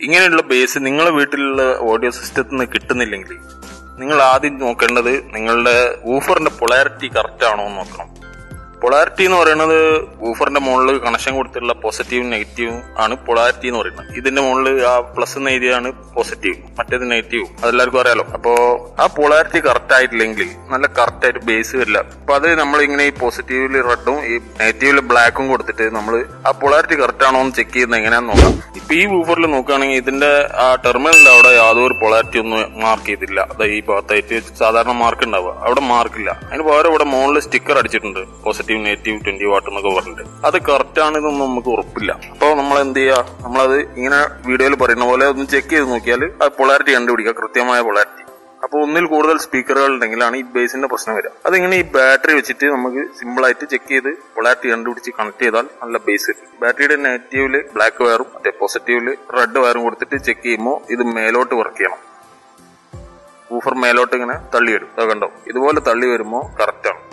ഇങ്ങനെയുള്ള ബേസ് നിങ്ങളെ വീട്ടിലുള്ള ഓഡിയോ സിസ്റ്റത്തിൽ നിന്ന് കിട്ടുന്നില്ലെങ്കിൽ നിങ്ങൾ ആദ്യം നോക്കേണ്ടത് നിങ്ങളുടെ ഊഫറിന്റെ പൊളാരിറ്റി കറക്റ്റ് ആണോ എന്ന് നോക്കണം പൊളാരിറ്റി എന്ന് പറയുന്നത് ഊഫറിന്റെ മുകളിൽ കണക്ഷൻ കൊടുത്തിട്ടുള്ള പോസിറ്റീവും നെഗറ്റീവും ആണ് പൊളാരിറ്റി എന്ന് പറയുന്നത് ഇതിന്റെ മുകളിൽ ആ പ്ലസ് എന്ന് എഴുതിയാണ് പോസിറ്റീവ് മറ്റേത് നെഗറ്റീവ് അതെല്ലാവർക്കും അറിയാലോ അപ്പോ ആ പൊളാരിറ്റി കറക്റ്റ് ആയിട്ടില്ലെങ്കിൽ നല്ല കറക്റ്റ് ആയിട്ട് ബേസ് വരില്ല അപ്പൊ അത് നമ്മൾ ഇങ്ങനെ ഈ പോസിറ്റീവില് റെഡും ഈ നെഗറ്റീവില് ബ്ലാക്കും കൊടുത്തിട്ട് നമ്മൾ ആ പൊളാരിറ്റി കറക്റ്റ് ആണോ എന്ന് ചെക്ക് ചെയ്യുന്നത് എങ്ങനെയാന്ന് നോക്കാം ഇപ്പൊ ഈ ഊഫറിൽ നോക്കുകയാണെങ്കിൽ ഇതിന്റെ ആ ടെർമിനലിന്റെ അവിടെ യാതൊരു പൊളാരിറ്റി ഒന്നും മാർക്ക് ചെയ്തില്ല അത് ഈ ഭാഗത്തായിട്ട് സാധാരണ മാർക്ക് ഉണ്ടാവുക അവിടെ മാർക്കില്ല അതിന് പകരം ഇവിടെ മുകളിൽ സ്റ്റിക്കർ അടിച്ചിട്ടുണ്ട് പോസിറ്റീവ് നെഗറ്റീവ് ട്വന്റി വാട്ട് എന്നൊക്കെ പറഞ്ഞിട്ട് അത് കറക്റ്റ് ആണെന്നൊന്നും നമുക്ക് ഉറപ്പില്ല അപ്പോൾ നമ്മൾ എന്ത് ചെയ്യുക നമ്മളത് ഇങ്ങനെ വീഡിയോയിൽ പറയുന്ന പോലെ ഒന്ന് ചെക്ക് ചെയ്ത് നോക്കിയാൽ ആ പൊളാരിറ്റി കണ്ടുപിടിക്കുക കൃത്യമായ പൊളാരിറ്റി അപ്പൊ ഒന്നിൽ കൂടുതൽ സ്പീക്കറുകൾ ഉണ്ടെങ്കിലാണ് ഈ ബേസിന്റെ പ്രശ്നം വരിക അതിങ്ങനെ ഈ ബാറ്ററി വെച്ചിട്ട് നമുക്ക് സിമ്പിൾ ആയിട്ട് ചെക്ക് ചെയ്ത് പൊളാരിറ്റി കണ്ടുപിടിച്ച് കണക്ട് ചെയ്താൽ നല്ല ബേസ് കിട്ടും ബാറ്ററിയുടെ നെഗറ്റീവില് ബ്ലാക്ക് വയറും മറ്റേ പോസിറ്റീവില് റെഡ് വയറും കൊടുത്തിട്ട് ചെക്ക് ചെയ്യുമ്പോൾ ഇത് മേലോട്ട് വർക്ക് ചെയ്യണം ഊഫർ മേലോട്ട് ഇങ്ങനെ തള്ളി വരും അത് കണ്ടോ ഇതുപോലെ തള്ളി വരുമ്പോൾ കറക്റ്റ് ആണ്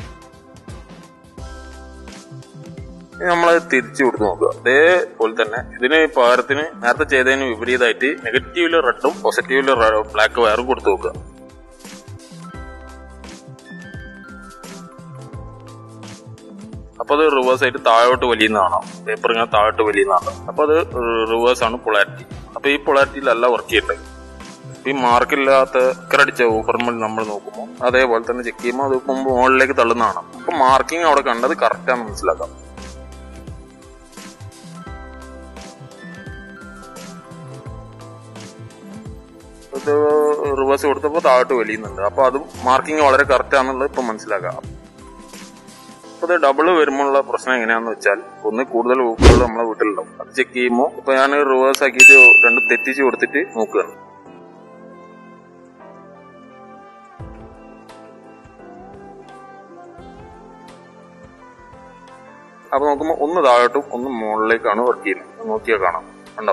ഇനി നമ്മളത് തിരിച്ചു കൊടുത്ത് നോക്കുക അതേപോലെ തന്നെ ഇതിന് പകരത്തിന് നേരത്തെ ചെയ്തതിന് വിപരീതമായിട്ട് നെഗറ്റീവില് റെഡും പോസിറ്റീവില് ബ്ലാക്ക് വയറും കൊടുത്തു നോക്കുക അപ്പൊ അത് റിവേഴ്സ് ആയിട്ട് താഴോട്ട് വലിയുന്നതാണ് പേപ്പർ ഇങ്ങനെ താഴോട്ട് വലിയുന്നതാണ് അപ്പൊ അത് റിവേഴ്സ് ആണ് പൊളാരിറ്റി അപ്പൊ ഈ പൊളാരിറ്റിയിലല്ല വർക്ക് ചെയ്യേണ്ടത് ഈ മാർക്കില്ലാത്ത അടിച്ച ഊഫർമൽ നമ്മൾ നോക്കുമ്പോൾ അതേപോലെ തന്നെ ചെക്ക് ചെയ്യുമ്പോൾ അത് മുമ്പ് മുകളിലേക്ക് തള്ളുന്നതാണ് അപ്പൊ മാർക്കിംഗ് അവിടെ കണ്ടത് കറക്റ്റ് ആണെന്ന് മനസ്സിലാക്കാം ഇത് റിവേഴ്സ് കൊടുത്തപ്പോൾ താഴോട്ട് വലിയുന്നുണ്ട് അപ്പൊ അതും മാർക്കിംഗ് വളരെ കറക്റ്റ് ആണെന്നുള്ളത് ഇപ്പൊ മനസ്സിലാക്കാം അപ്പൊ ഇത് ഡബിൾ വരുമ്പോഴുള്ള പ്രശ്നം എങ്ങനെയാന്ന് വെച്ചാൽ ഒന്ന് കൂടുതൽ ഊക്കുകൾ നമ്മളെ വീട്ടിലുണ്ടാവും അത് ചെക്ക് ചെയ്യുമ്പോൾ ഇപ്പൊ ഞാൻ റിവേഴ്സ് ആക്കിയിട്ട് രണ്ട് തെറ്റിച്ച് കൊടുത്തിട്ട് നോക്കുകയാണ് അപ്പൊ നോക്കുമ്പോൾ ഒന്ന് താഴോട്ടും ഒന്ന് മുകളിലേക്കാണ് വർക്ക് ചെയ്യുന്നത് നോക്കിയാൽ കാണാം കണ്ടോ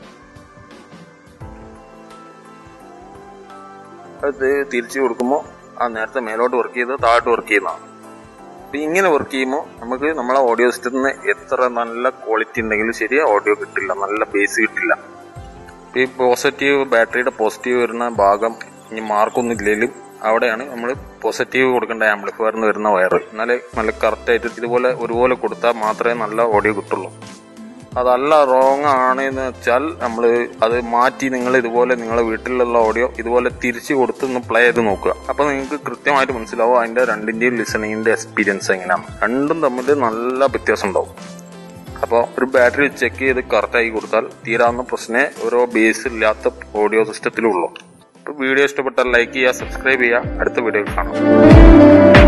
അത് തിരിച്ചു കൊടുക്കുമ്പോൾ ആ നേരത്തെ മേലോട്ട് വർക്ക് ചെയ്ത് താഴോട്ട് വർക്ക് ചെയ്യുന്നതാണ് അപ്പൊ ഇങ്ങനെ വർക്ക് ചെയ്യുമ്പോൾ നമുക്ക് നമ്മളെ ഓഡിയോ സിസ്റ്റത്തിൽ നിന്ന് എത്ര നല്ല ക്വാളിറ്റി ഉണ്ടെങ്കിലും ശരി ഓഡിയോ കിട്ടില്ല നല്ല ബേസ് കിട്ടില്ല ഈ പോസിറ്റീവ് ബാറ്ററിയുടെ പോസിറ്റീവ് വരുന്ന ഭാഗം ഇനി മാർക്കൊന്നും ഇല്ലെങ്കിലും അവിടെയാണ് നമ്മൾ പോസിറ്റീവ് കൊടുക്കേണ്ട ആംപ്ലിഫയറിന് വരുന്ന വയർ എന്നാലേ നല്ല കറക്റ്റ് ആയിട്ട് ഇതുപോലെ ഒരുപോലെ കൊടുത്താൽ മാത്രമേ നല്ല ഓഡിയോ കിട്ടുള്ളൂ അതല്ല റോങ് ആണ് എന്ന് വെച്ചാൽ നമ്മൾ അത് മാറ്റി നിങ്ങൾ ഇതുപോലെ നിങ്ങളെ വീട്ടിലുള്ള ഓഡിയോ ഇതുപോലെ തിരിച്ചു കൊടുത്ത് ഒന്ന് പ്ലേ ചെയ്ത് നോക്കുക അപ്പൊ നിങ്ങൾക്ക് കൃത്യമായിട്ട് മനസ്സിലാവും അതിന്റെ രണ്ടിന്റെയും ലിസണിങ്ങിന്റെ എക്സ്പീരിയൻസ് എങ്ങനെയാണ് രണ്ടും തമ്മിൽ നല്ല വ്യത്യാസം ഉണ്ടാവും അപ്പോൾ ഒരു ബാറ്ററി ചെക്ക് ചെയ്ത് കറക്റ്റ് ആക്കി കൊടുത്താൽ തീരാവുന്ന പ്രശ്നമേ ഓരോ ബേസ് ഇല്ലാത്ത ഓഡിയോ സിസ്റ്റത്തിലുള്ളൂ അപ്പോൾ വീഡിയോ ഇഷ്ടപ്പെട്ടാൽ ലൈക്ക് ചെയ്യുക സബ്സ്ക്രൈബ് ചെയ്യുക അടുത്ത വീഡിയോയിൽ കാണാം